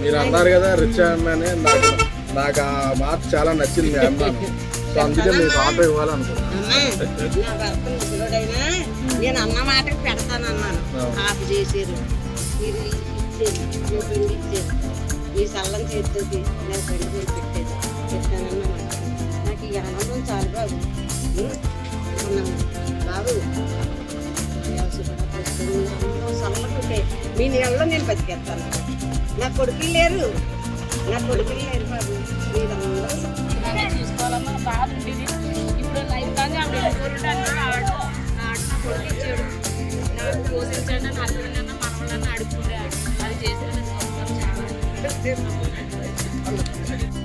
మీరు అన్నారు కదా రిచ్ అని నాకు నాకు ఆ మాట చాలా నచ్చింది మీ అన్నాను సో అందుకే మీకు ఆటో ఇవ్వాలనుకున్నాను అమ్మా నా భర్త ముసలోడైనా నేను అన్న మాటకి పెడతానన్నాను అవును. ఆఫ్ చేసారు మీరు ఇచ్చేది నువ్వు పిండి ఇచ్చేది ఈ సల్లం చేతితోటి నేను పిండి చేసి పెట్టేది చెప్తానన్నమాట నాకు ఈ ఆనందం చాలు బాబు ఉం? మనం బాబు సల్లకుంటే మీ నీళ్ళలో నేను బతికేస్తాను నా కొడుకులు లేరు నా కొడుకులు లేరు బాబు మీరందరూ ఇలాగే చూసుకోవాలమ్మా బాధ ఉండేది ఇప్పుడు లైఫ్ లాంగ్ ఆవిడ ఎదుర్కొంటే అంటే ఆవిడ నా నా కొడుకు ఇచ్చాడు నాకు పోషించండి అని హస్బెండ్ మనవళ్ళని అడుగుతుండే అది చేసిన చాలా